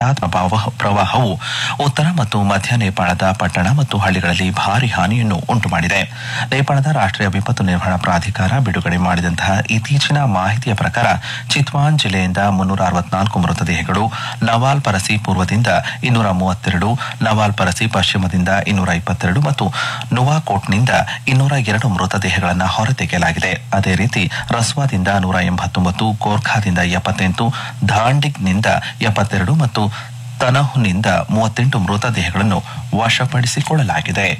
ಪ್ರಭಾವ ಪ್ರವಾಹವು ಉತ್ತರ ಮತ್ತು ಮಧ್ಯ ನೇಪಾಳದ ಪಟ್ಟಣ ಮತ್ತು ಹಳ್ಳಿಗಳಲ್ಲಿ ಭಾರಿ ಹಾನಿಯನ್ನು ಉಂಟು ಮಾಡಿದೆ ನೇಪಾಳದ ರಾಷ್ಟೀಯ ವಿಪತ್ತು ನಿರ್ವಹಣಾ ಪ್ರಾಧಿಕಾರ ಬಿಡುಗಡೆ ಮಾಡಿದಂತಹ ಇತ್ತೀಚಿನ ಮಾಹಿತಿಯ ಪ್ರಕಾರ ಚಿತ್ವಾನ್ ಜಿಲ್ಲೆಯಿಂದ ಮುನ್ನೂರ ಅರವತ್ನಾಲ್ಕು ಮೃತದೇಹಗಳು ನವಾಲ್ ಪರಸಿ ಪೂರ್ವದಿಂದ ಇನ್ನೂರ ಮೂವತ್ತೆರಡು ನವಾಲ್ ಪರಸಿ ಪಶ್ಚಿಮದಿಂದ ಇನ್ನೂರ ಇಪ್ಪತ್ತೆರಡು ಮತ್ತು ನುವಾಕೋಟ್ನಿಂದ ಇನ್ನೂರ ಎರಡು ಮೃತದೇಹಗಳನ್ನು ಹೊರತೆಗೆಯಲಾಗಿದೆ ಅದೇ ರೀತಿ ರಸ್ವಾದಿಂದ ನೂರ ಎಂಬತ್ತೊಂಬತ್ತು ಗೋರ್ಖಾದಿಂದ ಎಪ್ಪತ್ತೆಂಟು ಧಾಂಡಿಗ್ನಿಂದ ಎಪ್ಪತ್ತೆರಡು ಮತ್ತು ತನಹುನಿಂದ ಮೂವತ್ತೆಂಟು ಮೃತದೇಹಗಳನ್ನು ವಶಪಡಿಸಿಕೊಳ್ಳಲಾಗಿದೆ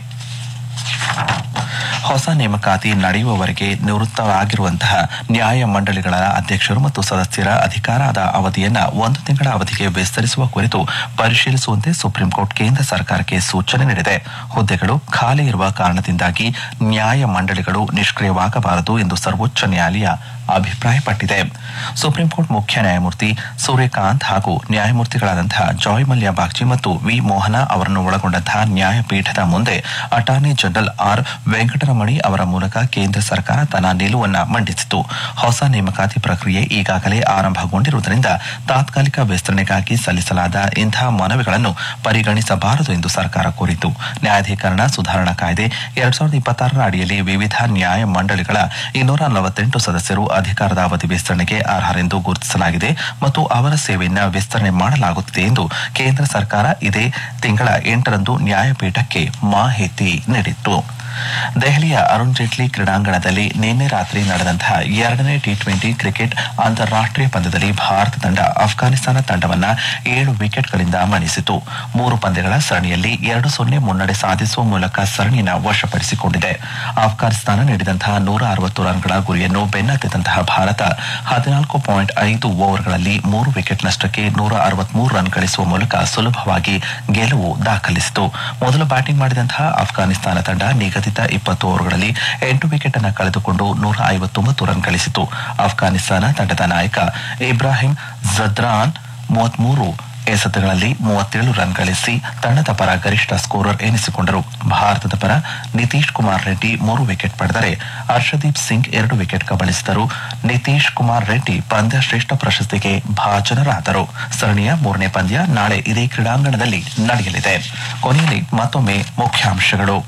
ಹೊಸ ನೇಮಕಾತಿ ನಡೆಯುವವರೆಗೆ ನಿವೃತ್ತರಾಗಿರುವಂತಹ ನ್ಯಾಯ ಮಂಡಳಿಗಳ ಅಧ್ಯಕ್ಷರು ಮತ್ತು ಸದಸ್ಯರ ಅಧಿಕಾರದ ಅವಧಿಯನ್ನ ಒಂದು ತಿಂಗಳ ಅವಧಿಗೆ ವಿಸ್ತರಿಸುವ ಕುರಿತು ಪರಿಶೀಲಿಸುವಂತೆ ಸುಪ್ರೀಂ ಕೋರ್ಟ್ ಕೇಂದ್ರ ಸರ್ಕಾರಕ್ಕೆ ಸೂಚನೆ ನೀಡಿದೆ ಹುದ್ದೆಗಳು ಖಾಲಿ ಇರುವ ಕಾರಣದಿಂದಾಗಿ ನ್ಯಾಯ ಮಂಡಳಿಗಳು ನಿಷ್ಕ್ರಿಯವಾಗಬಾರದು ಎಂದು ಸರ್ವೋಚ್ಚ ನ್ಯಾಯಾಲಯ ಅಭಿಪ್ರಾಯಪಟ್ಟಿದೆ ಸುಪ್ರೀಂ ಕೋರ್ಟ್ ಮುಖ್ಯ ನ್ಯಾಯಮೂರ್ತಿ ಸೂರ್ಯಕಾಂತ್ ಹಾಗೂ ನ್ಯಾಯಮೂರ್ತಿಗಳಾದಂತಹ ಜಾಯ್ ಮಲ್ಯ ಬಾಗ್ಚಿ ಮತ್ತು ವಿ ಮೋಹನ ಅವರನ್ನು ಒಳಗೊಂಡಂತಹ ನ್ಯಾಯಪೀಠದ ಮುಂದೆ ಅಟಾರ್ನಿ ಜನರಲ್ ಆರ್ ವೆಂಕಟರಮಣಿ ಅವರ ಮೂಲಕ ಕೇಂದ್ರ ಸರ್ಕಾರ ತನ್ನ ನಿಲುವನ್ನ ಮಂಡಿಸಿತು ಹೊಸ ನೇಮಕಾತಿ ಪ್ರಕ್ರಿಯೆ ಈಗಾಗಲೇ ಆರಂಭಗೊಂಡಿರುವುದರಿಂದ ತಾತ್ಕಾಲಿಕ ವಿಸ್ತರಣೆಗಾಗಿ ಸಲ್ಲಿಸಲಾದ ಇಂತಹ ಮನವಿಗಳನ್ನು ಪರಿಗಣಿಸಬಾರದು ಎಂದು ಸರ್ಕಾರ ಕೋರಿತು ನ್ಯಾಯಾಧೀಕರಣ ಸುಧಾರಣಾ ಕಾಯ್ದೆ ಎರಡ್ ಸಾವಿರದ ಇಪ್ಪತ್ತಾರರ ಅಡಿಯಲ್ಲಿ ವಿವಿಧ ನ್ಯಾಯ ಮಂಡಳಿಗಳ ಇನ್ನೂರ ನಲವತ್ತೆಂಟು ಸದಸ್ಯರು ಅಧಿಕಾರದ ಅವಧಿ ವಿಸ್ತರಣೆಗೆ ಅರ್ಹರೆಂದು ಗುರುತಿಸಲಾಗಿದೆ ಮತ್ತು ಅವರ ಸೇವೆಯನ್ನು ವಿಸ್ತರಣೆ ಮಾಡಲಾಗುತ್ತಿದೆ ಎಂದು ಕೇಂದ್ರ ಸರ್ಕಾರ ಇದೇ ತಿಂಗಳ ಎಂಟರಂದು ನ್ಯಾಯಪೀಠಕ್ಕೆ ಮಾಹಿತಿ ನೀಡಿತ್ತು ದೆಹಲಿಯ ಅರುಣ್ ಜೇಟ್ಲಿ ಕ್ರೀಡಾಂಗಣದಲ್ಲಿ ನಿನ್ನೆ ರಾತ್ರಿ ನಡೆದಂತಹ ಎರಡನೇ ಟಿ ಟ್ವೆಂಟಿ ಕ್ರಿಕೆಟ್ ಅಂತಾರಾಷ್ಟೀಯ ಪಂದ್ಯದಲ್ಲಿ ಭಾರತ ತಂಡ ಅಫ್ಘಾನಿಸ್ತಾನ ತಂಡವನ್ನ ಏಳು ವಿಕೆಟ್ಗಳಿಂದ ಮಣಿಸಿತು ಮೂರು ಪಂದ್ಯಗಳ ಸರಣಿಯಲ್ಲಿ ಎರಡು ಸೊನ್ನೆ ಮುನ್ನಡೆ ಸಾಧಿಸುವ ಮೂಲಕ ಸರಣಿಯನ್ನು ವಶಪಡಿಸಿಕೊಂಡಿದೆ ಅಫ್ಘಾನಿಸ್ತಾನ ನೀಡಿದಂತಹ ನೂರ ಅರವತ್ತು ರನ್ಗಳ ಗುರಿಯನ್ನು ಬೆನ್ನತ್ತಿದಂತಹ ಭಾರತ ಹದಿನಾಲ್ಕು ಪಾಯಿಂಟ್ ಐದು ಓವರ್ಗಳಲ್ಲಿ ಮೂರು ವಿಕೆಟ್ ನಷ್ಟಕ್ಕೆ ನೂರ ಅರವತ್ಮೂರು ರನ್ ಗಳಿಸುವ ಮೂಲಕ ಸುಲಭವಾಗಿ ಗೆಲುವು ದಾಖಲಿಸಿತು ಮೊದಲು ಬ್ಯಾಟಿಂಗ್ ಮಾಡಿದಂತಹ ಅಫ್ಘಾನಿಸ್ತಾನ ತಂಡ ನಿಗದಿತ ಇಪ್ಪತ್ತು ಓವರ್ಗಳಲ್ಲಿ ಎಂಟು ವಿಕೆಟ್ ಅನ್ನು ಕಳೆದುಕೊಂಡು ನೂರ ಐವತ್ತೊಂಬತ್ತು ರನ್ ಗಳಿಸಿತು ಅಫ್ಘಾನಿಸ್ತಾನ ತಂಡದ ನಾಯಕ ಇಬ್ರಾಹಿಂ ಜದ್ರಾನ್ ಮೂವತ್ಮೂರು ಎಸೆತಗಳಲ್ಲಿ ಮೂವತ್ತೇಳು ರನ್ ಗಳಿಸಿ ತಂಡದ ಪರ ಗರಿಷ್ಠ ಸ್ಕೋರರ್ ಎನಿಸಿಕೊಂಡರು ಭಾರತದ ಪರ ನಿತೀಶ್ ಕುಮಾರ್ ರೆಡ್ಡಿ ಮೂರು ವಿಕೆಟ್ ಪಡೆದರೆ ಹರ್ಷದೀಪ್ ಸಿಂಗ್ ಎರಡು ವಿಕೆಟ್ ಕಬಳಿಸಿದರು ನಿತೀಶ್ ಕುಮಾರ್ ರೆಡ್ಡಿ ಪಂದ್ಯ ಶ್ರೇಷ್ಠ ಪ್ರಶಸ್ತಿಗೆ ಭಾಜನರಾದರು ಸರಣಿಯ ಮೂರನೇ ಪಂದ್ಯ ನಾಳೆ ಇದೇ ಕ್ರೀಡಾಂಗಣದಲ್ಲಿ ನಡೆಯಲಿದೆ ಕೊನೆಯಲ್ಲಿ ಮತ್ತೊಮ್ಮೆ ಮುಖ್ಯಾಂಶಗಳು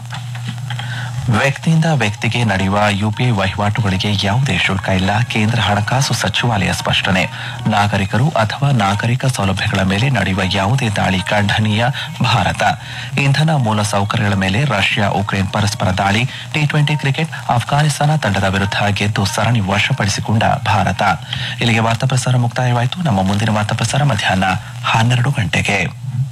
ವ್ಯಕ್ತಿಯಿಂದ ವ್ಯಕ್ತಿಗೆ ನಡೆಯುವ ಯುಪಿಐ ವಹಿವಾಟುಗಳಿಗೆ ಯಾವುದೇ ಶುಲ್ಕ ಇಲ್ಲ ಕೇಂದ್ರ ಹಣಕಾಸು ಸಚಿವಾಲಯ ಸ್ಪಷ್ಟನೆ ನಾಗರಿಕರು ಅಥವಾ ನಾಗರಿಕ ಸೌಲಭ್ಯಗಳ ಮೇಲೆ ನಡೆಯುವ ಯಾವುದೇ ದಾಳಿ ಖಂಡನೀಯ ಭಾರತ ಇಂಧನ ಮೂಲ ಸೌಕರ್ಯಗಳ ಮೇಲೆ ರಷ್ಯಾ ಉಕ್ರೇನ್ ಪರಸ್ಪರ ದಾಳಿ ಟಿ ಟ್ವೆಂಟಿ ಕ್ರಿಕೆಟ್ ಅಫ್ಘಾನಿಸ್ತಾನ ತಂಡದ ವಿರುದ್ಧ ಗೆದ್ದು ಸರಣಿ ವಶಪಡಿಸಿಕೊಂಡ ಭಾರತ ಇಲ್ಲಿಗೆ ವಾರ್ತಾ ಪ್ರಸಾರ ಮುಕ್ತಾಯವಾಯಿತು ನಮ್ಮ ಮುಂದಿನ ವಾರ್ತಾ ಪ್ರಸಾರ ಮಧ್ಯಾಹ್ನ ಹನ್ನೆರಡು ಗಂಟೆಗೆ